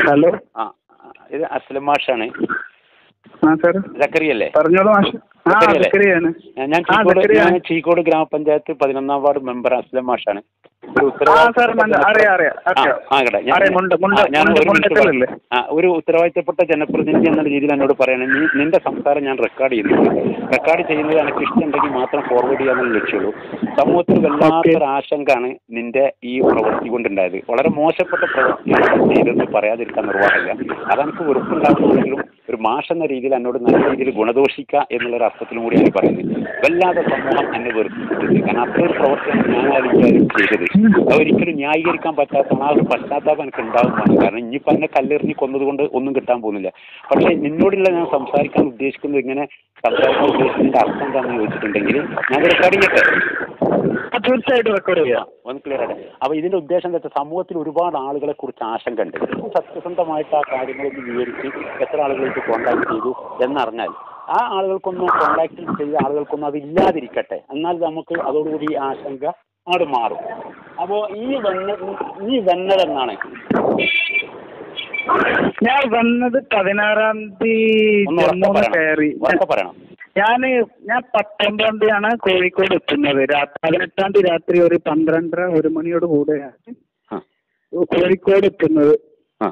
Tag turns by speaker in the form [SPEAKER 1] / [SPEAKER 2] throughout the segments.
[SPEAKER 1] Hello
[SPEAKER 2] ആ ആ, ഇത് അസ്ലം മാഷാണ്
[SPEAKER 1] ആ സാർ
[SPEAKER 2] സക്കറിയല്ലേ
[SPEAKER 1] പറഞ്ഞോളൂ മാഷ് ആ
[SPEAKER 2] സക്കറിയല്ലേ?
[SPEAKER 1] സക്കറിയാണ്
[SPEAKER 2] ഞാൻ- ഞാൻ
[SPEAKER 1] ആ,
[SPEAKER 2] ചീക്കോട്
[SPEAKER 1] സക്കറിയാണ്.
[SPEAKER 2] ഞാൻ ചീക്കോട് ഗ്രാമപഞ്ചായത്ത് പതിനൊന്നാം വാർഡ് മെമ്പർ അസ്ലം മാഷാണ് ഒരു
[SPEAKER 1] ആ സാർ മന- അറിയാം അറിയാം
[SPEAKER 2] ആ,
[SPEAKER 1] അറിയാം
[SPEAKER 2] ആ, കേട്ടോ. ഞാൻ-
[SPEAKER 1] അറിയാം മുണ്ട മുണ്ട
[SPEAKER 2] ആ, ഞാൻ
[SPEAKER 1] മുണ്ട
[SPEAKER 2] ഒരു മിനിറ്റ്
[SPEAKER 1] മുണ്ടക്കലല്ലേ
[SPEAKER 2] പറയാം. ആ, ഒരു ഉത്തരവാദിത്തപ്പെട്ട ജനപ്രതിനിധി എന്ന രീതിയിൽ എന്നോട് പറയണം നീ നിന്റെ സംസാരം ഞാൻ റെക്കോർഡ് ചെയ്യുന്നുണ്ട് റെക്കോർഡ് ചെയ്യുന്നത് എനിക്ക് ഇഷ്ടമുണ്ടെങ്കിൽ മാത്രം ഫോർവേഡ് ചെയ്യാനുള്ള ലക്ഷ്യമുള്ളൂ സമൂഹത്തിൽ വല്ലാത്തൊരു ആശങ്കയാണ് നിന്റെ ഈ പ്രവൃത്തി കൊണ്ടുണ്ടായത് വളരെ മോശപ്പെട്ട പ്രവൃത്തിയാണ് ചെയ്തെന്ന് പറയാതിരിക്കാൻ നിർവാഹമില്ല അതെനിക്ക് വെറുപ്പുണ്ടാകുന്നുണ്ടെങ്കിലും ഒരു മാഷ് എന്ന രീതിയിൽ എന്നോട് നല്ല രീതിയിൽ ഗുണദോഷിക്കുക എന്നുള്ള ഒരു അർത്ഥത്തിലും കൂടിയാണ് പറയുന്നത് വല്ലാതെ സമൂഹം എന്നെ വെറുപ്പിച്ചിട്ടുണ്ട് കാരണം അത്രയൊരു പ്രവൃത്തിയാണ് ഞാൻ ആയിരിക്കും ചെയ്തത് അത് ഒരിക്കലും ന്യായീകരിക്കാൻ പറ്റാത്ത ആ ഒരു പശ്ചാത്താപം എനിക്ക് ഉണ്ടാകുന്നതാണ് കാരണം ഇനിയിപ്പോൾ എന്നെ കല്ലെറിഞ്ഞ് കൊന്നതുകൊണ്ട് ഒന്നും കിട്ടാൻ പോകുന്നില്ല പക്ഷേ നിന്നോടുള്ള ഞാൻ സംസാരിക്കാൻ ഉദ്ദേശിക്കുന്നത് ഇങ്ങനെ സംസാരിക്കാൻ ഉദ്ദേശിക്കുന്നതിന്റെ അർത്ഥം എന്താണെന്ന് ചോദിച്ചിട്ടുണ്ടെങ്കിൽ ഞാൻ റെക്കോർഡ് ചെയ്യട്ടെ
[SPEAKER 1] ആ, തീർച്ചയായിട്ടും റെക്കോർഡ് ചെയ്യാം
[SPEAKER 2] ഒന്ന് ക്ലിയർ ആട്ടെ അപ്പോൾ ഇതിന്റെ ഉദ്ദേശം എന്താ വെച്ചാൽ സമൂഹത്തിൽ ഒരുപാട് ആളുകളെ കുറിച്ച് ആശങ്ക ഉണ്ട് സത്യസന്ധമായിട്ട് ആ കാര്യങ്ങളൊന്ന് വിവരിച്ച് എത്ര ആളുകൾക്ക് കോൺടാക്ട് ചെയ്തു എന്നറിഞ്ഞാൽ ആ ആളുകൾക്കൊന്നും കോൺടാക്ട് ചെയ്ത ആളുകൾക്കൊന്നും അത് ഇല്ലാതിരിക്കട്ടെ എന്നാൽ നമുക്ക് അതോടുകൂടി ഈ ആശങ്ക അങ്ങോട്ട് മാറും അപ്പോൾ ഈ വന്ന ഈ വന്നതെന്നാണ്
[SPEAKER 1] ഞാൻ വന്നത് പതിനാറാം തീയതി
[SPEAKER 2] ഒന്ന് ഉറക്കെ
[SPEAKER 1] ജമ്മുന്ന്
[SPEAKER 2] പറയണം
[SPEAKER 1] കയറി
[SPEAKER 2] ഉറക്കെ പറയണം
[SPEAKER 1] ഞാന് ഞാൻ പത്തൊമ്പതാം തീയതിയാണ് കോഴിക്കോട് എത്തുന്നത് രാ- പതിനെട്ടാം തീയതി രാത്രി ഒരു പന്ത്രണ്ടര ഒരു മണിയോട് കൂടെയാണ്
[SPEAKER 2] ആ
[SPEAKER 1] കോഴിക്കോട് എത്തുന്നത്
[SPEAKER 2] ആ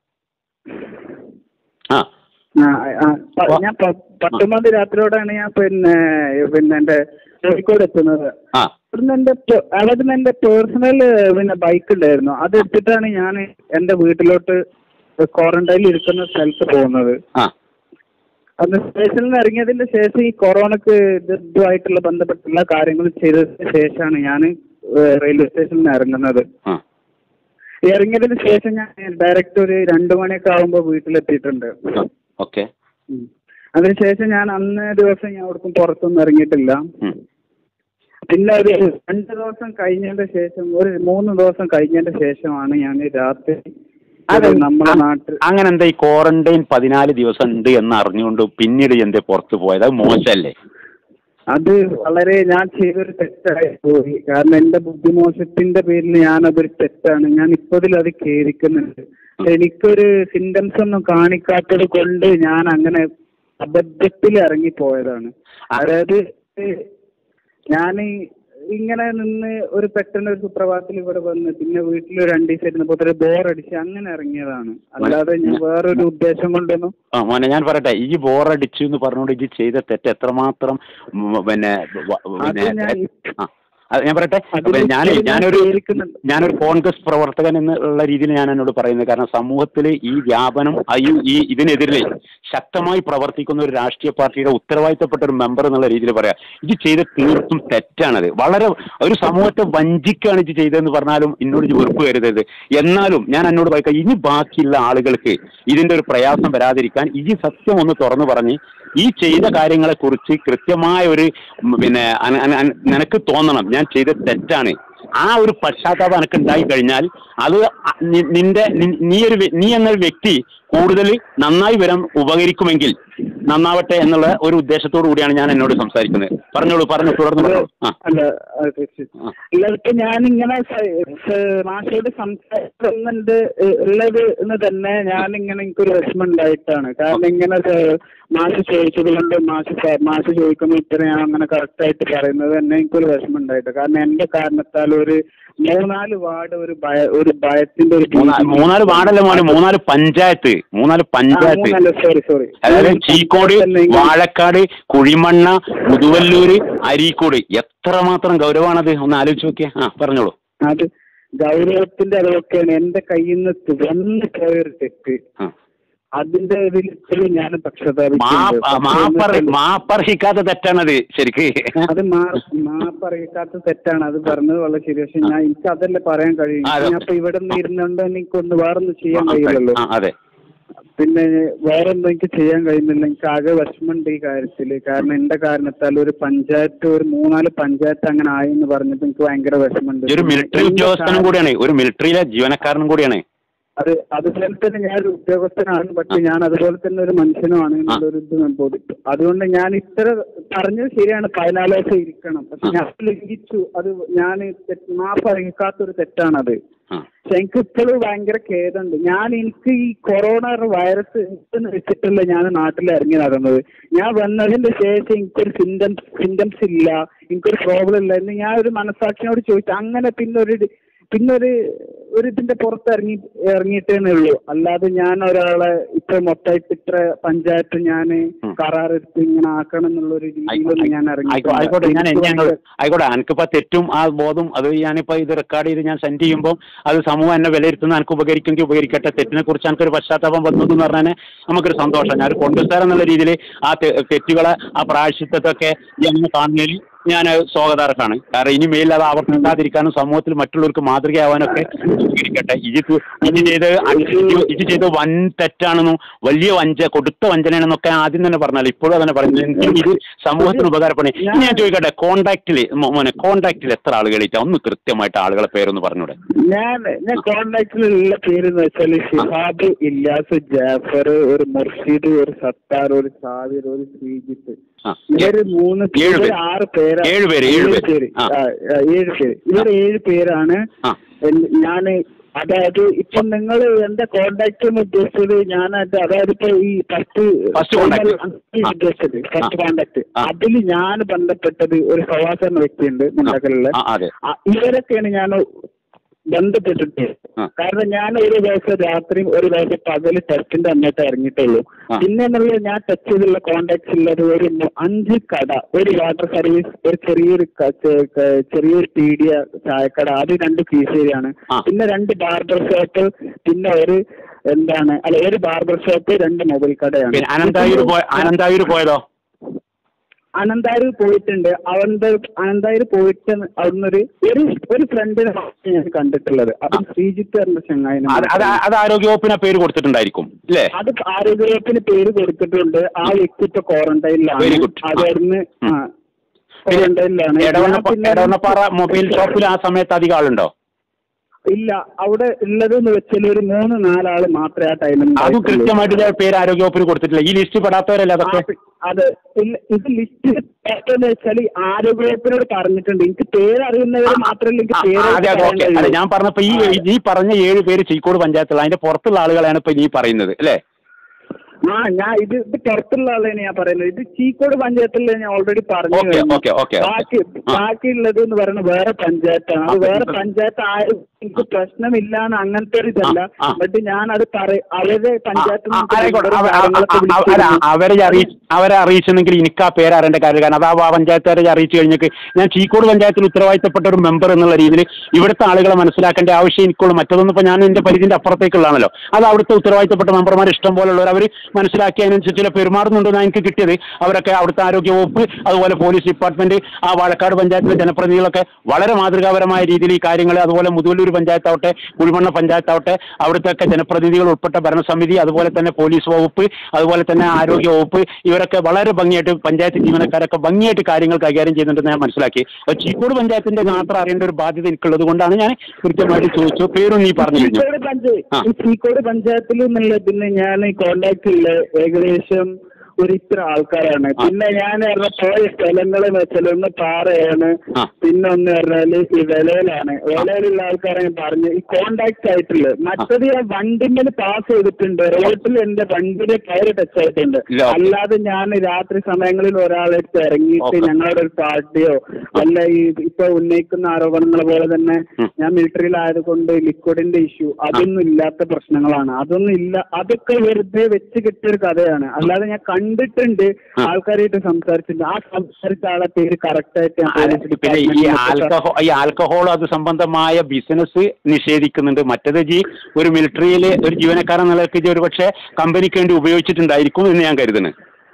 [SPEAKER 2] ആ
[SPEAKER 1] ആ, ആ, പ- ഞാൻ പ- പത്തൊമ്പതാം തീയതി രാത്രിയോടാണ് ഞാൻ പിന്നെ പിന്നെ എന്റെ കോഴിക്കോട് എത്തുന്നത്
[SPEAKER 2] ആ
[SPEAKER 1] അവിടുന്ന് എന്റെ പേ- അവിടുന്ന് എന്റെ പേഴ്സണൽ പിന്നെ ബൈക്ക് ഉണ്ടായിരുന്നു അത് എടുത്തിട്ടാണ് ഞാൻ എന്റെ വീട്ടിലോട്ട് ക്വാറന്റൈനിൽ ഇരിക്കുന്ന സ്ഥലത്ത് പോകുന്നത്
[SPEAKER 2] ആ
[SPEAKER 1] അന്ന് സ്റ്റേഷനിൽ നിന്ന് ഇറങ്ങിയതിന്റെ ശേഷം ഈ കൊറോണക്ക് ഇത് ഇതുമായിട്ടുള്ള ബന്ധപ്പെട്ട എല്ലാ കാര്യങ്ങളും ചെയ്തതിന് ശേഷമാണ് ഞാൻ റെയിൽവേ സ്റ്റേഷനിൽ നിന്ന് ഇറങ്ങുന്നത്
[SPEAKER 2] ആ
[SPEAKER 1] ഇറങ്ങിയതിന് ശേഷം ഞാൻ ഡയറക്റ്റ് ഒരു രണ്ടു മണിയൊക്കെ ആകുമ്പോൾ വീട്ടിലെത്തിയിട്ടുണ്ട്
[SPEAKER 2] ഓക്കെ
[SPEAKER 1] ഉം. അതിനുശേഷം ഞാൻ അന്ന് ദിവസം ഞാൻ അവിടേക്കും പുറത്തൊന്നും ഇറങ്ങിയിട്ടില്ല പിന്നെ ഒരു രണ്ട് ദിവസം കഴിഞ്ഞതിന്റെ ശേഷം ഒരു മൂന്ന് ദിവസം കഴിഞ്ഞതിന്റെ ശേഷമാണ് ഞാൻ രാത്രി
[SPEAKER 2] അത്
[SPEAKER 1] ഒരു നമ്മുടെ നാട്ടിൽ
[SPEAKER 2] അങ്ങനെ എന്താ ഈ ക്വാറന്റൈൻ പതിനാല് ദിവസം ഉണ്ട് എന്ന് അറിഞ്ഞുകൊണ്ട് പിന്നീട് എന്തേ പുറത്ത് പോയത് അത് മോശമല്ലേ
[SPEAKER 1] അത് വളരെ ഞാൻ ചെയ്തൊരു തെറ്റായി പോയി കാരണം എന്റെ ബുദ്ധിമോശത്തിന്റെ പേരിൽ ഞാൻ അതൊരു തെറ്റാണ് ഞാൻ ഇപ്പതിൽ അത് ഖേദിക്കുന്നുണ്ട് എനിക്കൊരു സിംറ്റംസ് ഒന്നും കാണിക്കാത്തത് കൊണ്ട് ഞാൻ അങ്ങനെ അബദ്ധത്തിൽ ഇറങ്ങിപ്പോയതാണ് അതായത് ഞാൻ ഇങ്ങനെ നിന്ന് ഒരു പെട്ടെന്ന് ഒരു സുപ്രഭാതത്തിൽ ഇവിടെ വന്ന് പിന്നെ വീട്ടിൽ രണ്ട് ദിവസം ഇരുന്നപ്പോൾ ഒരു ബോറടിച്ച് അങ്ങനെ ഇറങ്ങിയതാണ് അല്ലാതെ ഞാൻ വേറൊരു ഉദ്ദേശം കൊണ്ടൊന്നും
[SPEAKER 2] ആ മോനെ ഞാൻ പറയട്ടെ ഈ ബോറടിച്ചു എന്ന് പറഞ്ഞുകൊണ്ട് ഇത് ചെയ്ത തെറ്റ് എത്രമാത്രം ഉം, പിന്നെ വ-
[SPEAKER 1] അത്
[SPEAKER 2] പിന്നെ
[SPEAKER 1] ഞാൻ
[SPEAKER 2] ആ അത് ഞാൻ പറയട്ടെ
[SPEAKER 1] അതിൽ
[SPEAKER 2] അപ്പൊ ഞാൻ
[SPEAKER 1] ഞാൻ
[SPEAKER 2] ഞാനൊരു
[SPEAKER 1] ഖേദിക്കുന്നുണ്ട്.
[SPEAKER 2] ഞാനൊരു കോൺഗ്രസ് പ്രവർത്തകൻ എന്നുള്ള രീതിയിൽ ഞാൻ എന്നോട് പറയുന്നത് കാരണം സമൂഹത്തിൽ ഈ വ്യാപനം ആ ഈ ഈ ഇതിനെതിരെ ശക്തമായി പ്രവർത്തിക്കുന്ന ഒരു രാഷ്ട്രീയ പാർട്ടിയുടെ ഉത്തരവാദിത്തപ്പെട്ട ഒരു മെമ്പർ എന്നുള്ള രീതിയിൽ പറയാം ഇത് ചെയ്ത തീർത്തും തെറ്റാണത് വളരെ ഒരു സമൂഹത്തെ വഞ്ചിക്കാണ് ഇത് ചെയ്തതെന്ന് പറഞ്ഞാലും എന്നോട് ഇത് വെറുപ്പ് കരുതരുത് എന്നാലും ഞാൻ എന്നോട് പറയാം ഇനി ബാക്കിയുള്ള ആളുകൾക്ക് ഇതിന്റെ ഒരു പ്രയാസം വരാതിരിക്കാൻ ഈ സത്യം ഒന്ന് തുറന്നു പറഞ്ഞ് ഈ ചെയ്ത കാര്യങ്ങളെ കുറിച്ച് കൃത്യമായ ഒരു ഉം, പിന്നെ അന- അന- അന- നിനക്ക് തോന്നണം ഞാൻ ചെയ്ത തെറ്റാണ് ആ ഒരു പശ്ചാത്താപം എനിക്ക് ഉണ്ടായി കഴിഞ്ഞാൽ അത് അ- നി- നിന്റെ നി- നീ ഒരു വ്യ- നീ എന്നൊരു വ്യക്തി കൂടുതൽ നന്നായി വരാൻ ഉപകരിക്കുമെങ്കിൽ നന്നാവട്ടെ എന്നുള്ള ഒരു ഉദ്ദേശത്തോടു കൂടിയാണ് ഞാൻ എന്നോട് സംസാരിക്കുന്നത് പറഞ്ഞോളൂ പറഞ്ഞു തുടർന്ന് പറഞ്ഞോളൂ ആ
[SPEAKER 1] അല്ല അത് തീർച്ചയായും.
[SPEAKER 2] ആ.
[SPEAKER 1] അല്ല ഇപ്പൊ ഞാൻ ഇങ്ങനെ മാഷോട് സംസാരിക്കുന്നുണ്ട് ഏഹ് ഉള്ളത് എന്ന് തന്നെ ഞാൻ ഇങ്ങനെ എനിക്കൊരു വിഷമം ഉണ്ടായിട്ടാണ് കാരണം ഇങ്ങനെ സ- മാഷ് ചോദിച്ചത് കൊണ്ട് മാഷ് സ- മാഷ് ചോദിക്കുമ്പോൾ ഇത്ര ഞാൻ അങ്ങനെ കറക്റ്റ് ആയിട്ട് പറയുന്നത് തന്നെ എനിക്കൊരു വിഷമം ഉണ്ടായിട്ട് കാരണം എന്റെ കാരണത്താൽ ഒരു മൂന്നാല് വാർഡ് ഒരു ഭയ ഒരു ഭയത്തിന്റെ ഒരു
[SPEAKER 2] മൂന്നാ- മൂന്നാല് വാർഡല്ല മോനെ മൂന്നാല് പഞ്ചായത്ത് മൂന്നാല് പഞ്ചായത്ത്
[SPEAKER 1] സോറി സോറി
[SPEAKER 2] അതായത് ചീക്കോട് വാഴക്കാട് കുഴിമണ്ണ മുതുവല്ലൂര് അരീക്കോട് എത്രമാത്രം ഗൗരവമാണത് ഒന്ന് ആലോചിച്ച് നോക്കിയേ ആ പറഞ്ഞോളൂ
[SPEAKER 1] അത് ഗൗരവത്തിന്റെ അതൊക്കെയാണ് എന്റെ കയ്യിൽ നിന്ന് വന്ന് പോയൊരു തെറ്റ്
[SPEAKER 2] ആ.
[SPEAKER 1] അതിന്റെ ഇതിൽ ഇപ്പോഴും ഞാൻ പക്ഷപാതിക്കുന്നുണ്ട്.
[SPEAKER 2] മാപ്പ് ആ, മാപ്പറി
[SPEAKER 1] പക്ഷേ
[SPEAKER 2] മാപ്പർഹിക്കാത്ത തെറ്റാണത് ശരിക്ക്
[SPEAKER 1] അത് മാപ്പറിയിക്കാത്ത തെറ്റാണ് അത് പറഞ്ഞത് വളരെ ശരി പക്ഷെ ഞാൻ എനിക്ക് അതല്ലേ പറയാൻ കഴിയും
[SPEAKER 2] ആ, അതെ.
[SPEAKER 1] ഞാൻ ഇപ്പൊ ഇവിടെ നിന്ന് ഇരുന്നുകൊണ്ട് എനിക്കൊന്ന് വേറൊന്നും ചെയ്യാൻ കഴിയില്ലല്ലോ
[SPEAKER 2] ആ, അതെ
[SPEAKER 1] പിന്നെ വേറെ ഒന്നും എനിക്ക് ചെയ്യാൻ കഴിയുന്നില്ല എനിക്ക് ആകെ വിഷമമുണ്ട് ഈ കാര്യത്തില് കാരണം എന്റെ കാരണത്താൽ ഒരു പഞ്ചായത്ത് ഒരു മൂന്നാല് പഞ്ചായത്ത് അങ്ങനെ ആയി എന്ന് പറഞ്ഞപ്പോ എനിക്ക് ഭയങ്കര വിഷമമുണ്ട്
[SPEAKER 2] ഈ ഒരു മിലിറ്ററി
[SPEAKER 1] എന്റെ
[SPEAKER 2] ഉദ്യോഗസ്ഥനും
[SPEAKER 1] കാ-
[SPEAKER 2] കൂടിയാണ് ഒരു മിലിറ്ററിയിലെ ജീവനക്കാരനും കൂടിയാണ്
[SPEAKER 1] അത് അതുപോലെ തന്നെ ഞാൻ ഒരു ഉദ്യോഗസ്ഥനാണ് പക്ഷെ ഞാൻ അതുപോലെ തന്നെ ഒരു മനുഷ്യനുമാണ് എന്നുള്ളൊരു ഇത് ഞാൻ ബോധിച്ചു അതുകൊണ്ട് ഞാൻ ഇത്ര പറഞ്ഞത് ശരിയാണ് പതിനാല് ദിവസം ഇരിക്കണം പക്ഷെ ഞാൻ ലംഘിച്ചു അത് ഞാൻ മാപ്പ് അറിയിക്കാത്തൊരു തെറ്റാണത്
[SPEAKER 2] ആ
[SPEAKER 1] പക്ഷെ എനിക്ക് ഇപ്പോഴും ഭയങ്കര ഖേദമുണ്ട് ഞാൻ എനിക്ക് ഈ കൊറോണ വൈറസ് എന്ന് വെച്ചിട്ടല്ല ഞാൻ നാട്ടിൽ ഇറങ്ങി നടന്നത് ഞാൻ വന്നതിന്റെ ശേഷം എനിക്കൊരു സിംറ്റംസ് സിംറ്റംസ് ഇല്ല എനിക്കൊരു പ്രോബ്ലം ഇല്ല എന്ന് ഞാൻ ഒരു മനസ്സാക്ഷിയോട് ചോദിച്ചു അങ്ങനെ പിന്നെ ഒരു പിന്നെ ഒരു ഒരു ഇതിന്റെ പുറത്ത് ഇറങ്ങി ഇറങ്ങിയിട്ടേ ഉള്ളൂ അല്ലാതെ ഞാൻ ഒരാളെ ഇത്ര മൊത്തമായിട്ട് ഇത്ര പഞ്ചായത്ത് ഞാൻ കരാറെടുത്ത് ഇങ്ങനെ ആക്കണം എന്നുള്ള ഒരു രീതിയിലൊന്നും ഞാൻ
[SPEAKER 2] ആയിക്കോ- ആയിക്കോട്ടെ ഞാൻ ഞാൻ ആയിക്കോട്ടെ എനിക്കിപ്പോ തെറ്റും ആ ബോധം അത് ഞാനിപ്പോ ഇത് റെക്കോർഡ് ചെയ്ത് ഞാൻ സെൻഡ് ചെയ്യുമ്പോൾ അത് സമൂഹം എന്നെ വിലയിരുത്തുന്ന എനിക്ക് ഉപകരിക്കുമെങ്കിൽ ഉപകരിക്കട്ടെ തെറ്റിനെ കുറിച്ച് എനിക്കൊരു പശ്ചാത്താപം വന്നത് എന്ന് പറഞ്ഞാൽ നമുക്കൊരു സന്തോഷം ഞാൻ കൊണ്ടുസാർ എന്നുള്ള രീതിയിൽ ആ തെ- തെറ്റുകളെ ആ പ്രായശ്ചിത്തൊക്കെ ഞാൻ കാണുന്നതിൽ ഞാൻ സ്വാഗതാർഹമാണ് കാരണം ഇനി മേലിൽ അത് ആവർത്തിക്കാതിരിക്കാനും സമൂഹത്തിൽ മറ്റുള്ളവർക്ക് മാതൃകയാവാനൊക്കെ ഉപകരിക്കട്ടെ ഇത് തു- ഇത് ചെയ്ത് ഇത് ഇത് ചെയ്ത് വൻ തെറ്റാണെന്നും വലിയ വഞ്ച കൊടുത്ത വഞ്ചനയാണെന്നൊക്കെ ആദ്യം തന്നെ പറഞ്ഞാൽ ഇപ്പോഴും തന്നെ പറയുന്നത് എങ്കിലും ഇത് സമൂഹത്തിന് ഉപകാരപ്പെടും ഇനി ഞാൻ ചോദിക്കട്ടെ കോണ്ടാക്റ്റിൽ മോനെ കോണ്ടാക്റ്റിൽ എത്ര ആളുകളില്ല ഒന്ന് കൃത്യമായിട്ട് ആളുകളെ പേരൊന്ന് പറഞ്ഞൂടെ
[SPEAKER 1] ഞാൻ ഞാൻ കോണ്ടാക്റ്റിലുള്ള പേര് എന്ന് വെച്ചാൽ ഷിഹാബ് ഇല്ലാസ് ജാഫർ ഒരു മുർഷിദ് ഒരു സത്താർ ഒരു സാവിർ ഒരു ശ്രീജിത്ത്
[SPEAKER 2] ആ.
[SPEAKER 1] ഇവര് മൂന്ന്
[SPEAKER 2] ഏഴ്
[SPEAKER 1] ഇവര്
[SPEAKER 2] പേര്.
[SPEAKER 1] ആറ് പേരാ
[SPEAKER 2] ഏഴ് പേര്, ഏഴ് പേര്. ആ.
[SPEAKER 1] ആ, ആ, ഏഴ് പേര് ഇവർ ഏഴ് പേരാണ്
[SPEAKER 2] ആ.
[SPEAKER 1] ഞാൻ അതായത് ഇപ്പൊ നിങ്ങൾ എന്റെ കോണ്ടാക്ട് എന്ന് ഉദ്ദേശിച്ചത് ഞാൻ അത് അതായത് ഇപ്പൊ ഈ ഫസ്റ്റ്
[SPEAKER 2] First contact. ആ.
[SPEAKER 1] ഉദ്ദേശിച്ചത് ഫസ്റ്റ്
[SPEAKER 2] ആ.
[SPEAKER 1] കോണ്ടാക്ട്
[SPEAKER 2] ആ.
[SPEAKER 1] അതിൽ ഞാൻ ബന്ധപ്പെട്ടത് ഒരു ഫവാസ് എന്ന വ്യക്തിയുണ്ട് മുണ്ടക്കലിലെ
[SPEAKER 2] ആ അതെ
[SPEAKER 1] ആ, ഇവരൊക്കെയാണ് ഞാൻ ബന്ധപ്പെട്ടിട്ട്
[SPEAKER 2] ആ.
[SPEAKER 1] കാരണം ഞാൻ ഒരു ദിവസം രാത്രി ഒരു ദിവസം പകല് ടെസ്റ്റിന്റെ അന്നേട്ട് ഇറങ്ങിയിട്ടുള്ളൂ
[SPEAKER 2] ആ.
[SPEAKER 1] പിന്നെ എന്നുള്ള ഞാൻ ടച്ച് ചെയ്തുള്ള കോണ്ടാക്ട്സ് ഉള്ളത് ഒരു മു- അഞ്ച് കട ഒരു വാട്ടർ സർവീസ് ഒരു ചെറിയൊരു ക- ചെ- ക- ചെറിയൊരു പീഡിയ ചായക്കട അത് രണ്ട് കീശേരിയാണ്
[SPEAKER 2] ആ.
[SPEAKER 1] പിന്നെ രണ്ട് ബാർബർ ഷോപ്പ് പിന്നെ ഒരു എന്താണ് അല്ല ഒരു ബാർബർ ഷോപ്പ് രണ്ട് മൊബൈൽ കടയാണ്
[SPEAKER 2] പിന്നെ അനന്തായൂർ പോയ അനന്തായൂർ പോയതോ
[SPEAKER 1] അനന്തായൂർ പോയിട്ടുണ്ട് അവന്റെ അനന്തായൂർ പോയിട്ട് അവിടുന്ന് ഒരു ഒരു ഒരു ഫ്രണ്ടിനെ മാത്രമേ ഞാൻ കണ്ടിട്ടുള്ളത് അത് ശ്രീജിത്ത് എന്ന ചങ്ങായിനെ
[SPEAKER 2] അത് അത്
[SPEAKER 1] മാത്രമേ.
[SPEAKER 2] അത് ആരോഗ്യവകുപ്പിനെ പേര് കൊടുത്തിട്ടുണ്ടായിരിക്കും അല്ലേ
[SPEAKER 1] അത് ആരോഗ്യവകുപ്പിന് പേര് കൊടുത്തിട്ടുണ്ട് ആ വ്യക്തി ഇപ്പൊ ക്വാറന്റൈനിലാണ്
[SPEAKER 2] Very good. ആ.
[SPEAKER 1] അതായിരുന്നു
[SPEAKER 2] ഉം.
[SPEAKER 1] ക്വാറന്റൈനിലാണ്
[SPEAKER 2] എടവണ്ണപ്പ
[SPEAKER 1] ഞാൻ പിന്നെ-
[SPEAKER 2] എടവണ്ണപ്പാറ മൊബൈൽ ഷോപ്പിൽ ആ സമയത്ത് അധികം ആളുണ്ടോ
[SPEAKER 1] ഇല്ല അവിടെ ഉള്ളത് എന്ന് വെച്ചാൽ ഒരു മൂന്ന് നാലാള് മാത്രമേ ആ ടൈമിൽ
[SPEAKER 2] അതും കൃത്യമായിട്ട് ഞാൻ പേര് ആരോഗ്യവകുപ്പിന് കൊടുത്തിട്ടില്ല ഈ ലിസ്റ്റ് പെടാത്തവരല്ലേ അതൊക്കെ
[SPEAKER 1] അത് ഇല്ല, ഇത് ലിസ്റ്റ് എന്ന് വെച്ചാൽ ആരോഗ്യവകുപ്പിനോട് പറഞ്ഞിട്ടുണ്ട് എനിക്ക് പേര് അറിയുന്നവർ മാത്രമല്ല എനിക്ക്
[SPEAKER 2] ആ,
[SPEAKER 1] പേര്
[SPEAKER 2] അതെ അതെ ഓക്കെ അല്ല ഞാൻ പറഞ്ഞപ്പോ ഈ ഈ പറഞ്ഞ ഏഴ് പേര് ചീക്കോട് പഞ്ചായത്തുള്ള അതിന്റെ പുറത്തുള്ള ആളുകളാണ് ഇപ്പൊ നീ പറയുന്നത് അല്ലേ
[SPEAKER 1] ആ ഞാൻ ഇത് ഇത് പുറത്തുള്ള ആളാണ് ഞാൻ പറയുന്നത് ഇത് ചീക്കോട് പഞ്ചായത്തിൽ ഞാൻ ഓൾറെഡി പറഞ്ഞു
[SPEAKER 2] ഓക്കെ,
[SPEAKER 1] കഴിഞ്ഞു.
[SPEAKER 2] ഓക്കെ, ഓക്കെ, ഓക്കെ.
[SPEAKER 1] ബാക്കി
[SPEAKER 2] ആ.
[SPEAKER 1] ബാക്കിയുള്ളത് എന്ന് പറയുന്നത് വേറെ പഞ്ചായത്താണ് അത്
[SPEAKER 2] ആ,
[SPEAKER 1] വേറെ
[SPEAKER 2] ഇത്
[SPEAKER 1] പഞ്ചായത്ത് ആരും എനിക്ക് പ്രശ്നമില്ലാന്ന് അങ്ങനത്തെ ഒരു ഇതല്ല
[SPEAKER 2] ആ, ആ.
[SPEAKER 1] ബട്ട് ഞാൻ അത് പറ അവരുടെ പഞ്ചായത്ത്
[SPEAKER 2] ആ, ആയിക്കോട്ടെ. അവ- അവ- അവ- അവരെ അവരെ അറിയിച്ച് അവരെ അറിയിച്ചെങ്കിൽ എനിക്ക് ആ പേര് അറിയേണ്ട കാര്യം കാരണം അത് ആ പഞ്ചായത്തുകാരെ അറിയിച്ചു കഴിഞ്ഞിട്ട് ഞാൻ ചീക്കോട് പഞ്ചായത്തിൽ ഉത്തരവാദിത്തപ്പെട്ട ഒരു മെമ്പർ എന്നുള്ള രീതിയിൽ ഇവിടുത്തെ ആളുകളെ മനസ്സിലാക്കേണ്ട ആവശ്യം എനിക്കുള്ളൂ മറ്റൊന്നും ഇപ്പോൾ ഞാൻ എൻ്റെ പരിധിൻ്റെ അപ്പുറത്തേക്കുള്ളതാണല്ലോ അത് അവിടുത്തെ ഉത്തരവാദിത്തപ്പെട്ട മെമ്പർമാർ ഇഷ്ടം പോലുള്ളവർ അവർ മനസ്സിലാക്കി അതിനനുസരിച്ച് പെരുമാറുന്നുണ്ടെന്ന് എനിക്ക് കിട്ടിയത് അവരൊക്കെ അവിടുത്തെ ആരോഗ്യ വകുപ്പ് അതുപോലെ പോലീസ് ഡിപ്പാർട്ട്മെന്റ് ആ വാഴക്കാട് പഞ്ചായത്തിലെ ജനപ്രതിനിധികളൊക്കെ വളരെ മാതൃകാപരമായ രീതിയിൽ ഈ കാര്യങ്ങൾ അതുപോലെ മുതുവല്ലൂർ പഞ്ചായത്താവട്ടെ കുഴിമണ്ണ പഞ്ചായത്താവട്ടെ അവിടുത്തെ ഒക്കെ ജനപ്രതിനിധികൾ ഉൾപ്പെട്ട ഭരണസമിതി അതുപോലെ തന്നെ പോലീസ് വകുപ്പ് അതുപോലെ തന്നെ ആരോഗ്യ വകുപ്പ് ഇവരൊക്കെ വളരെ ഭംഗിയായിട്ട് പഞ്ചായത്ത് ജീവനക്കാരൊക്കെ ഭംഗിയായിട്ട് കാര്യങ്ങൾ കൈകാര്യം ചെയ്യുന്നുണ്ടെന്ന് ഞാൻ മനസ്സിലാക്കി അപ്പോൾ ചീക്കോട് പഞ്ചായത്തിന്റെ മാത്രം അറിയേണ്ട ഒരു ബാധ്യത എനിക്കുള്ളത് കൊണ്ടാണ് ഞാൻ കൃത്യമായിട്ട് ചോദിച്ചു പേരും നീ പറഞ്ഞു കഴിഞ്ഞു
[SPEAKER 1] ചീക്കോട് പഞ്ചായത്ത്
[SPEAKER 2] ആ.
[SPEAKER 1] ഈ ചീക്കോട് പഞ്ചായത്തിൽ നിന്നുള്ള പിന്നെ ഞാൻ ഈ കോണ്ടാക്ട് ഉള്ള ഏകദേശം ഒരു ഇത്ര ആൾക്കാരാണ്
[SPEAKER 2] ആ.
[SPEAKER 1] പിന്നെ ഞാൻ പറഞ്ഞ പോയ സ്ഥലങ്ങൾ എന്ന് വെച്ചാൽ ഒന്ന് പാറയാണ്
[SPEAKER 2] ആ.
[SPEAKER 1] പിന്നെ ഒന്ന് പറഞ്ഞാല് ഈ വിലയിലാണ് വിലയിലുള്ള ആൾക്കാരെ ഞാൻ പറഞ്ഞു ഈ കോണ്ടാക്ട് ആയിട്ടുള്ളത് മറ്റത് ഞാൻ വണ്ടിമ്മൽ പാസ് ചെയ്തിട്ടുണ്ട് റോട്ടിൽ എന്റെ വണ്ടിയുടെ കയറ് ടച്ച് ആയിട്ടുണ്ട്
[SPEAKER 2] ഇല്ല, ഓക്കേ.
[SPEAKER 1] അല്ലാതെ ഞാൻ രാത്രി സമയങ്ങളിൽ ഒരാളെടുത്ത് ഇറങ്ങിയിട്ട്
[SPEAKER 2] ഓക്കേ.
[SPEAKER 1] ഞങ്ങളുടെ ഒരു പാർട്ടിയോ അല്ല ഈ ഇപ്പൊ ഉന്നയിക്കുന്ന ആരോപണങ്ങൾ പോലെ തന്നെ
[SPEAKER 2] ഉം.
[SPEAKER 1] ഞാൻ മിലിറ്ററിയിലായതുകൊണ്ട് ലിക്വിഡിന്റെ ഇഷ്യൂ അതൊന്നും ഇല്ലാത്ത പ്രശ്നങ്ങളാണ് അതൊന്നും ഇല്ല അതൊക്കെ വെറുതെ വെച്ച് കിട്ടിയ ഒരു കഥയാണ് അല്ലാതെ ഞാൻ കണ്ടിട്ടുണ്ട്
[SPEAKER 2] ആ.
[SPEAKER 1] ആൾക്കാരായിട്ട് സംസാരിച്ചിട്ടുണ്ട് ആ സംസാരിച്ച ആളെ പേര് കറക്റ്റ് ആയിട്ട് ഞാൻ
[SPEAKER 2] അല്ല,
[SPEAKER 1] പോലീസ്
[SPEAKER 2] പിന്നെ ഈ
[SPEAKER 1] ഡിപ്പാർട്ട്മെന്റിൽ
[SPEAKER 2] ആൽക്കഹോൾ ഈ ആൽക്കഹോൾ അത് സംബന്ധമായ ബിസിനസ് നിഷേധിക്കുന്നുണ്ട് മറ്റത് ജി ഒരു മിലിറ്ററിയിലെ ഒരു ജീവനക്കാരൻ നിലയ്ക്ക് ജി ഒരു പക്ഷേ കമ്പനിക്ക് വേണ്ടി ഉപയോഗിച്ചിട്ടുണ്ടായിരിക്കും എന്ന് ഞാൻ കരുതുന്നു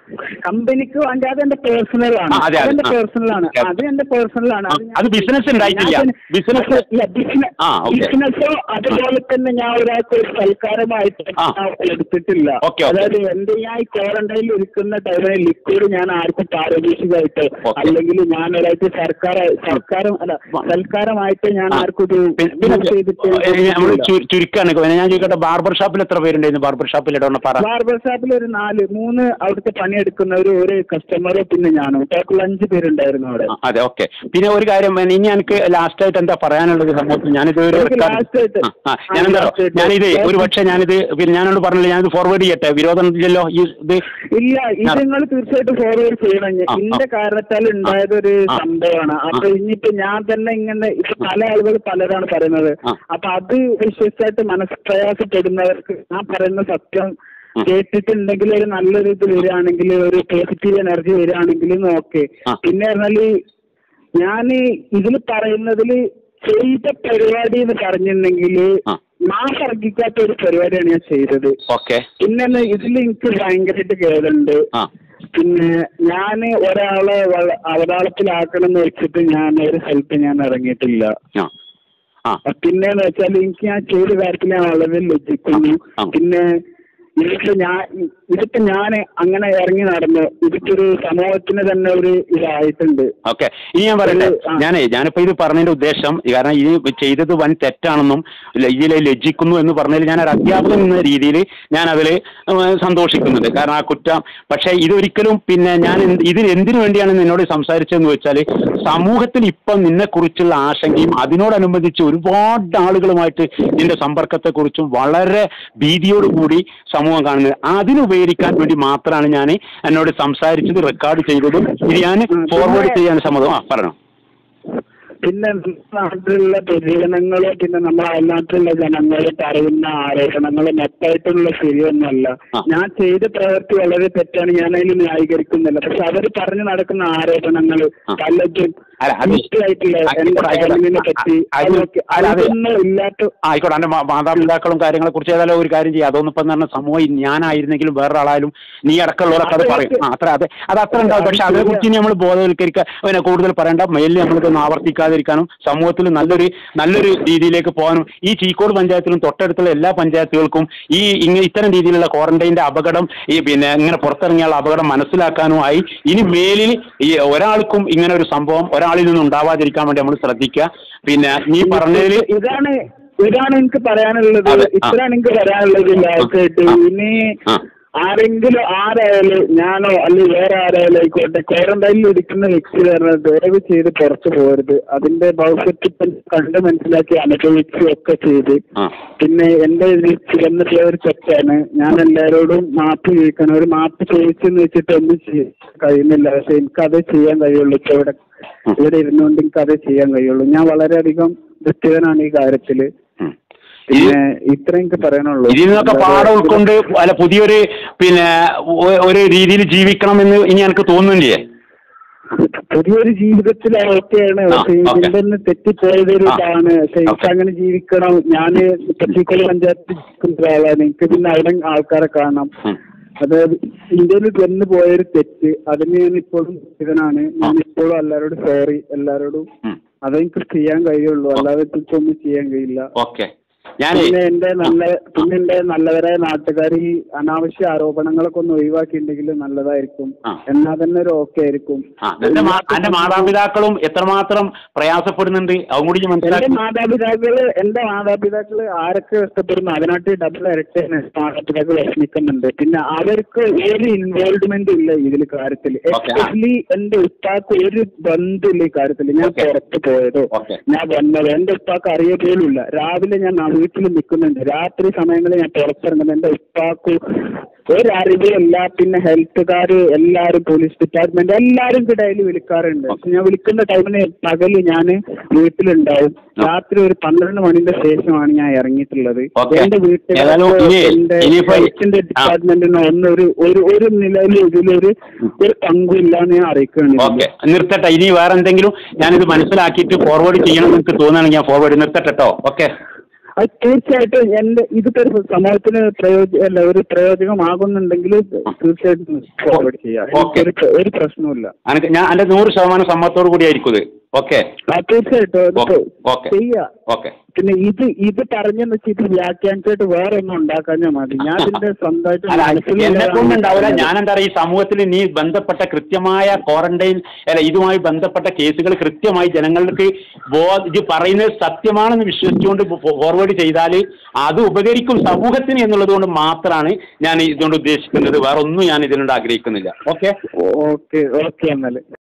[SPEAKER 1] കമ്പനിക്ക് വേണ്ടി അത് എന്റെ പേഴ്സണൽ ആണ്
[SPEAKER 2] ആ, അതെ, അതെ.
[SPEAKER 1] അതെന്റെ
[SPEAKER 2] ആ.
[SPEAKER 1] പേഴ്സണൽ ആണ്
[SPEAKER 2] ഓക്കെ.
[SPEAKER 1] അത് എന്റെ പേഴ്സണൽ ആണ്
[SPEAKER 2] ആ, അത് business ഉണ്ടായിട്ടില്ല. Business-
[SPEAKER 1] ബിസിനസ്
[SPEAKER 2] ആ, ഓക്കെ.
[SPEAKER 1] ബിസിനസ്സോ അതുപോലെ തന്നെ ഞാൻ ഒരാൾക്ക് ഒരു സൽക്കാരമായിട്ട്
[SPEAKER 2] ആ.
[SPEAKER 1] ഞാൻ എടുത്തിട്ടില്ല
[SPEAKER 2] ഓക്കെ, ഓക്കെ.
[SPEAKER 1] അതായത് എന്റെ ഞാൻ ഈ ക്വാറന്റൈനിൽ ഇരിക്കുന്ന ടൈമിൽ ലിക്വിഡ് ഞാൻ ആർക്കും പാരദീക്ഷികമായിട്ടോ
[SPEAKER 2] ഓക്കെ.
[SPEAKER 1] അല്ലെങ്കിൽ ഞാൻ ഒരാൾക്ക് സർക്കാർ സർക്കാരും അല്ല സൽക്കാരമായിട്ട് ഞാൻ
[SPEAKER 2] ആ.
[SPEAKER 1] ആർക്കും ഇത്
[SPEAKER 2] പിന്നെ- പിന്നെ
[SPEAKER 1] use ചെയ്തിട്ട്
[SPEAKER 2] നമ്മൾ
[SPEAKER 1] ഇല്ല.
[SPEAKER 2] ചുരുക്കാണ് പിന്നെ ഞാൻ ചോദിക്കട്ടെ ബാർബർ ഷോപ്പിൽ എത്ര പേരുണ്ടായിരുന്നു ബാർബർ ഷോപ്പിൽ ഇടവണ്ണ പറ
[SPEAKER 1] ബാർബർ ഷോപ്പിൽ ഒരു നാല് മൂന്ന് അവിടുത്തെ പണിയെടുക്കുന്നവർ ഒരു കസ്റ്റമർ പിന്നെ ഞാനും ടോട്ടൽ അഞ്ച് പേരുണ്ടായിരുന്നു അവിടെ
[SPEAKER 2] ആ, അതെ ഓക്കെ പിന്നെ ഒരു കാര്യം പിന്നെ ഇനി എനിക്ക് ലാസ്റ്റ് ആയിട്ട് എന്താ പറയാനുള്ളത് സമൂഹത്തിൽ ഞാനിത് ഒരു
[SPEAKER 1] എനിക്ക് last ആയിട്ട്
[SPEAKER 2] ആ, ആ, ഞാനെന്താ
[SPEAKER 1] ആ, last ആയിട്ട്.
[SPEAKER 2] ഞാനിത് ഒരു പക്ഷേ ഞാനിത് പിന്നെ ഞാനോട് പറഞ്ഞില്ല ഞാനിത് ഫോർവേഡ് ചെയ്യട്ടെ വിരോധം ഇല്ലല്ലോ ഈ ഇത്
[SPEAKER 1] ഇല്ല ഇത്
[SPEAKER 2] ഞാൻ-
[SPEAKER 1] നിങ്ങൾ തീർച്ചയായിട്ടും ഫോർവേഡ് ചെയ്യണം
[SPEAKER 2] ആ, ആ.
[SPEAKER 1] ഇന്റെ കാരണത്താൽ ഉണ്ടായതൊരു
[SPEAKER 2] ആ.
[SPEAKER 1] സംഭവമാണ് അപ്പൊ ഇനിയിപ്പോ ഞാൻ തന്നെ ഇങ്ങനെ ഇപ്പൊ പല ആളുകൾ പലരാണ് പറയുന്നത്
[SPEAKER 2] ആ.
[SPEAKER 1] അപ്പൊ അത് വിശ്വസിച്ചായിട്ട് മനസ്പ്രയാസപ്പെടുന്നവർക്ക് ഞാൻ പറയുന്ന സത്യം
[SPEAKER 2] ഉം.
[SPEAKER 1] കേട്ടിട്ടുണ്ടെങ്കിൽ ഒരു നല്ലൊരു ഇത് വരികയാണെങ്കിൽ ഒരു പോസിറ്റീവ് എനർജി വരികയാണെങ്കിൽ ഓക്കെ
[SPEAKER 2] ആ.
[SPEAKER 1] പിന്നെ പറഞ്ഞാല് ഞാൻ ഇതിൽ പറയുന്നതിൽ ചെയ്ത പരിപാടി എന്ന് പറഞ്ഞിട്ടുണ്ടെങ്കിൽ
[SPEAKER 2] ആ.
[SPEAKER 1] മാസം അർഹിക്കാത്ത ഒരു പരിപാടിയാണ് ഞാൻ ചെയ്തത്
[SPEAKER 2] ഓക്കെ
[SPEAKER 1] പിന്നെ ഇതിൽ എനിക്ക് ഭയങ്കരമായിട്ട് ഖേദമുണ്ട്
[SPEAKER 2] ആ
[SPEAKER 1] പിന്നെ ഞാൻ ഒരാളെ വള- അവതാളത്തിലാക്കണം എന്ന് വെച്ചിട്ട് ഞാൻ ഒരു സ്ഥലത്ത് ഞാൻ ഇറങ്ങിയിട്ടില്ല
[SPEAKER 2] ആ ആ
[SPEAKER 1] പിന്നെന്ന് വെച്ചാൽ എനിക്ക് ഞാൻ ചെയ്ത കാര്യത്തിൽ ഞാൻ വളരെ ലജ്ജിക്കുന്നു
[SPEAKER 2] ആ.
[SPEAKER 1] പിന്നെ ഇതിപ്പോ ഞാൻ ഇതിപ്പോ ഞാൻ അങ്ങനെ ഇറങ്ങി നടന്നു ഇതിപ്പൊരു സമൂഹത്തിന് തന്നെ ഒരു ഇതായിട്ടുണ്ട്
[SPEAKER 2] ഓക്കെ ഇനി ഞാൻ പറയട്ടെ
[SPEAKER 1] ഒരു, ആ.
[SPEAKER 2] ഞാനേ ഞാനിപ്പോ ഇത് പറഞ്ഞതിന്റെ ഉദ്ദേശം കാരണം ഇത് ചെയ്തത് വൻ തെറ്റാണെന്നും ല- ഇതിൽ ലജ്ജിക്കുന്നു എന്ന് പറഞ്ഞതിൽ ഞാൻ ഒരു അധ്യാപകൻ എന്ന രീതിയിൽ ഞാൻ അതിൽ സന്തോഷിക്കുന്നുണ്ട് കാരണം ആ കുറ്റം പക്ഷേ ഇതൊരിക്കലും പിന്നെ ഞാൻ എന്ത്- ഇതിന് എന്തിനു വേണ്ടിയാണ് നിന്നോട് സംസാരിച്ചതെന്ന് വെച്ചാൽ സമൂഹത്തിൽ ഇപ്പം നിന്നെക്കുറിച്ചുള്ള ആശങ്കയും അതിനോടനുബന്ധിച്ച് ഒരുപാട് ആളുകളുമായിട്ട് നിന്റെ സമ്പർക്കത്തെക്കുറിച്ചും വളരെ ഭീതിയോടുകൂടി സമൂഹം കാണുന്നത് അതിനുപകരിക്കാൻ വേണ്ടി മാത്രമാണ് ഞാൻ എന്നോട് സംസാരിച്ചത് റെക്കോർഡ് ചെയ്തതും ഇത് ഞാൻ
[SPEAKER 1] ഉം,
[SPEAKER 2] ഫോർവേഡ്
[SPEAKER 1] പിന്നെ-
[SPEAKER 2] ചെയ്യാൻ സമ്മതം ആ പറഞ്ഞു
[SPEAKER 1] പിന്നെ നമ്മുടെ നാട്ടിലുള്ള പൊതുജനങ്ങള് പിന്നെ നമ്മുടെ അയൽനാട്ടിലുള്ള ജനങ്ങള് പറയുന്ന ആരോപണങ്ങൾ മൊത്തമായിട്ടുള്ള ശരിയൊന്നുമല്ല
[SPEAKER 2] ആ.
[SPEAKER 1] ഞാൻ ചെയ്ത പ്രവൃത്തി വളരെ തെറ്റാണ് ഞാൻ അതിൽ ന്യായീകരിക്കുന്നില്ല പക്ഷെ അവർ പറഞ്ഞു നടക്കുന്ന ആരോപണങ്ങൾ
[SPEAKER 2] ആ.
[SPEAKER 1] പലതും
[SPEAKER 2] അല്ല, അത്
[SPEAKER 1] മിസ്റ്റായിട്ടുള്ള
[SPEAKER 2] ആ,
[SPEAKER 1] എന്റെ
[SPEAKER 2] ആയിക്കോട്ടെ, ആയിക്കോട്ടെ.
[SPEAKER 1] ഫാമിലിനെ പറ്റി
[SPEAKER 2] ആ, അത്
[SPEAKER 1] അതൊക്കെ
[SPEAKER 2] അല്ല, അത്
[SPEAKER 1] അതൊന്നും ഇല്ലാത്ത
[SPEAKER 2] ആ, ആയിക്കോട്ടെ എൻ്റെ മാതാപിതാക്കളും കാര്യങ്ങളെ കുറിച്ച് ഏതായാലും ഒരു കാര്യം ചെയ്യാം അതൊന്നും ഇപ്പം തന്നെ സമൂഹം ഞാനായിരുന്നെങ്കിലും വേറൊരാളായാലും നീ അടക്കമുള്ളവരൊക്കെ അത് പറയും ആ അത്ര അതെ അത് അത്ര ഉണ്ടാവും പക്ഷെ അതിനെ കുറിച്ച് ഇനി നമ്മൾ ബോധവൽക്കരിക്കുക പിന്നെ കൂടുതൽ പറയേണ്ട മേലിൽ നമ്മളിതൊന്നും ആവർത്തിക്കാതിരിക്കാനും സമൂഹത്തിൽ നല്ലൊരു നല്ലൊരു രീതിയിലേക്ക് പോകാനും ഈ ചീക്കോട് പഞ്ചായത്തിലും തൊട്ടടുത്തുള്ള എല്ലാ പഞ്ചായത്തുകൾക്കും ഈ ഇങ്ങനെ ഇത്തരം രീതിയിലുള്ള ക്വാറന്റൈൻ്റെ അപകടം ഈ പിന്നെ ഇങ്ങനെ പുറത്തിറങ്ങിയുള്ള അപകടം മനസ്സിലാക്കാനുമായി ഇനി മേലിൽ ഈ ഒരാൾക്കും ഇങ്ങനെ ഒരു സംഭവം ഒരാളിൽ നിന്നും ഉണ്ടാവാതിരിക്കാൻ വേണ്ടി നമ്മൾ ശ്രദ്ധിക്കുക പിന്നെ നീ പറഞ്ഞതിൽ
[SPEAKER 1] ഇതാണ് ഇതാണ് എനിക്ക് പറയാനുള്ളത്
[SPEAKER 2] അതെ, ആ.
[SPEAKER 1] ഇത്രയാണ് എനിക്ക് പറയാനുള്ളത് ലാസ്റ്റായിട്ട്
[SPEAKER 2] ആ.
[SPEAKER 1] ഇനി
[SPEAKER 2] ആ.
[SPEAKER 1] ആരെങ്കിലും ആരായാലും ഞാനോ അല്ലെങ്കിൽ വേറെ ആരായാലും ആയിക്കോട്ടെ ക്വാറന്റൈനിൽ ഇരിക്കുന്ന വ്യക്തി പറഞ്ഞാൽ ദയവ് ചെയ്ത് പുറത്തു പോകരുത് അതിന്റെ ഭവിഷ്യത്ത് ഇപ്പം കണ്ട് മനസ്സിലാക്കി അനുഭവിച്ചു ഒക്കെ ചെയ്ത്
[SPEAKER 2] ആ
[SPEAKER 1] പിന്നെ എന്റെ ഇതിൽ ചിലന്നിട്ടുള്ള ഒരു തെറ്റാണ് ഞാൻ എല്ലാവരോടും മാപ്പ് ചോദിക്കണം ഒരു മാപ്പ് ചോദിച്ചെന്ന് വെച്ചിട്ട് ഒന്നും ചെയ്യാൻ കഴിയുന്നില്ല പക്ഷെ എനിക്കത് ചെയ്യാൻ കഴിയുള്ളൂ ഇപ്പൊ ഇവിടെ ഇവിടെ ഇരുന്നുകൊണ്ട് എനിക്കത് ചെയ്യാൻ കഴിയുള്ളൂ ഞാൻ വളരെയധികം ദുഃഖിതനാണ് ഈ കാര്യത്തില്
[SPEAKER 2] ഉം.
[SPEAKER 1] പിന്നെ ഇത്ര എനിക്ക് പറയാനുള്ളൂ
[SPEAKER 2] ഇതിൽ നിന്നൊക്കെ പാഠം ഉൾക്കൊണ്ട് അല്ല പുതിയൊരു പിന്നെ ഒ- ഒരു രീതിയിൽ ജീവിക്കണമെന്ന് ഇനി എനിക്ക് തോന്നുന്നില്ലേ
[SPEAKER 1] പുതിയൊരു ജീവിതത്തിൽ ഓക്കെയാണ്
[SPEAKER 2] ആ,
[SPEAKER 1] പക്ഷെ
[SPEAKER 2] ഓക്കെ.
[SPEAKER 1] ഇതിന്റെ നിന്ന് തെറ്റിപ്പോയത് ഒരു
[SPEAKER 2] ആ,
[SPEAKER 1] ഇതാണ് പക്ഷെ എനിക്ക്
[SPEAKER 2] ഓക്കെ.
[SPEAKER 1] അങ്ങനെ ജീവിക്കണം ഞാൻ പച്ചിക്കോളി പഞ്ചായത്തിൽ ജീവിക്കുന്ന ഒരാളാണ് എനിക്ക് പിന്നെ അവിടെ ആൾക്കാരെ കാണണം
[SPEAKER 2] ഉം.
[SPEAKER 1] അതായത് ഇന്ത്യയിൽ വന്നു പോയൊരു തെറ്റ് അതിന് ഞാൻ ഇപ്പോഴും ദുഃഖിതനാണ് ഞാൻ ഇപ്പോഴും എല്ലാവരോടും സോറി എല്ലാവരോടും
[SPEAKER 2] ഉം.
[SPEAKER 1] അതെനിക്ക് ചെയ്യാൻ കഴിയുള്ളൂ അല്ലാതെ ഇപ്പൊ ഒന്നും ചെയ്യാൻ കഴിയില്ല
[SPEAKER 2] ഓക്കെ ഞാനേ
[SPEAKER 1] പിന്നെ എന്റെ നല്ല പിന്നെ എന്റെ നല്ലവരായ നാട്ടുകാർ ഈ അനാവശ്യ ആരോപണങ്ങളൊക്കെ ഒന്ന് ഒഴിവാക്കിയിട്ടുണ്ടെങ്കിൽ നല്ലതായിരിക്കും
[SPEAKER 2] ആ.
[SPEAKER 1] എന്നാ തന്നെ ഒരു ഓക്കെ ആയിരിക്കും
[SPEAKER 2] ആ എന്റെ മാ- എന്റെ മാതാപിതാക്കളും എത്രമാത്രം പ്രയാസപ്പെടുന്നുണ്ട് അതും കൂടി ഞാൻ
[SPEAKER 1] എന്റെ
[SPEAKER 2] മനസ്സിലാക്കി
[SPEAKER 1] മാതാപിതാക്കള് എന്റെ മാതാപിതാക്കള് ആരൊക്കെ ഇഷ്ടപ്പെടുന്നു അതിനായിട്ട് ഡബിൾ ഇരട്ടിയാണ് മാതാപിതാക്കൾ വിഷമിക്കുന്നുണ്ട് പിന്നെ അവർക്ക് ഒരു ഇൻവോൾവ്മെന്റ് ഇല്ല ഇതിൽ കാര്യത്തിൽ
[SPEAKER 2] Okay, ആ.
[SPEAKER 1] എസ്പെഷ്യലി എന്റെ ഉപ്പാക്ക് ഒരു ബന്ധമില്ല ഈ കാര്യത്തിൽ ഞാൻ
[SPEAKER 2] Okay.
[SPEAKER 1] പുറത്ത് പോയതോ
[SPEAKER 2] Okay.
[SPEAKER 1] ഞാൻ വന്നത് എന്റെ ഉപ്പാക്ക് അറിയ പോലുമില്ല രാവിലെ ഞാൻ ആ വീട്ടിൽ നിൽക്കുന്നുണ്ട് രാത്രി സമയങ്ങളിൽ ഞാൻ പുറത്തിറങ്ങുന്നത് എന്റെ ഉപ്പാക്ക് ഒരറിവില്ല പിന്നെ ഹെൽത്തുകാര് എല്ലാരും പോലീസ് ഡിപ്പാർട്ട്മെന്റ് എല്ലാരും ഡെയിലി വിളിക്കാറുണ്ട് പക്ഷെ ഞാൻ വിളിക്കുന്ന ടൈമിന് പകല് ഞാൻ വീട്ടിലുണ്ടാവും രാത്രി ഒരു പന്ത്രണ്ട് മണിന്റെ ശേഷമാണ് ഞാൻ ഇറങ്ങിയിട്ടുള്ളത്
[SPEAKER 2] Okay.
[SPEAKER 1] എന്റെ
[SPEAKER 2] ഏതായാലും ഇനി-
[SPEAKER 1] വീട്ടിൽ എന്റെ
[SPEAKER 2] ഇനിയിപ്പോ-
[SPEAKER 1] ഹെൽത്തിന്റെ
[SPEAKER 2] ആ.
[SPEAKER 1] ഡിപ്പാർട്ട്മെന്റിന് ഒന്നും ഒരു ഒരു ഒരു നിലയിൽ ഇതിലൊരു ഒരു പങ്കും ഇല്ലാന്ന് ഞാൻ അറിയിക്കുകയാണ്
[SPEAKER 2] ഓക്കെ നിർത്തട്ടെ ഇനി വേറെ എന്തെങ്കിലും ഞാനിത് മനസ്സിലാക്കിയിട്ട് ഫോർവേഡ് ചെയ്യണം എന്ന് എനിക്ക് തോന്നുകയാണെങ്കിൽ ഞാൻ ഫോർവേഡ് നിർത്തട്ടെ കേട്ടോ ഓക്കെ
[SPEAKER 1] അത് തീർച്ചയായിട്ടും എന്റെ ഇതിപ്പോ ഒരു സമൂഹത്തിന് പ്രയോജന അല്ല ഒരു പ്രയോജനമാകുന്നുണ്ടെങ്കിൽ തീർച്ചയായിട്ടും ഫോർവേഡ് ചെയ്യാം
[SPEAKER 2] ഓക്കേ.
[SPEAKER 1] എനിക്കൊരു പ്ര- ഒരു പ്രശ്നവുമില്ല
[SPEAKER 2] അനക്ക് ഞാൻ എൻ്റെ നൂറ് ശതമാനം സമ്മതത്തോടു കൂടിയായിരിക്കും ഇത് ഓക്കെ
[SPEAKER 1] ആ തീർച്ചയായിട്ടും അതിപ്പോ
[SPEAKER 2] ഓക്കെ
[SPEAKER 1] ചെയ്യാം
[SPEAKER 2] ഓക്കെ
[SPEAKER 1] പിന്നെ ഇത് ഇത് പറഞ്ഞെന്ന് വെച്ച് ഇത് വ്യാഖ്യാനിച്ചിട്ട് വേറെ ഒന്നും ഉണ്ടാക്കാഞ്ഞാൽ മതി ഞാൻ ഇതിന്റെ സ്വന്തമായിട്ട്
[SPEAKER 2] അല്ല
[SPEAKER 1] മനസ്സിലുള്ള
[SPEAKER 2] എന്നെ കൊണ്ടുണ്ടാവില്ല
[SPEAKER 1] കാര്യമാണ്
[SPEAKER 2] ഞാൻ എന്താ പറയുക ഈ സമൂഹത്തിൽ നീ ബന്ധപ്പെട്ട കൃത്യമായ ക്വാറന്റൈൻ അല്ല ഇതുമായി ബന്ധപ്പെട്ട കേസുകൾ കൃത്യമായി ജനങ്ങൾക്ക് ബോ ഇത് പറയുന്നത് സത്യമാണെന്ന് വിശ്വസിച്ചുകൊണ്ട് ഫോർവേഡ് ചെയ്താൽ അത് ഉപകരിക്കും സമൂഹത്തിന് എന്നുള്ളത് കൊണ്ട് മാത്രമാണ് ഞാൻ ഇതുകൊണ്ട് ഉദ്ദേശിക്കുന്നത് വേറെ ഒന്നും ഞാൻ ഇതിനോട് ആഗ്രഹിക്കുന്നില്ല ഓക്കെ
[SPEAKER 1] ഓക്കെ ഓക്കെ എന്നാല്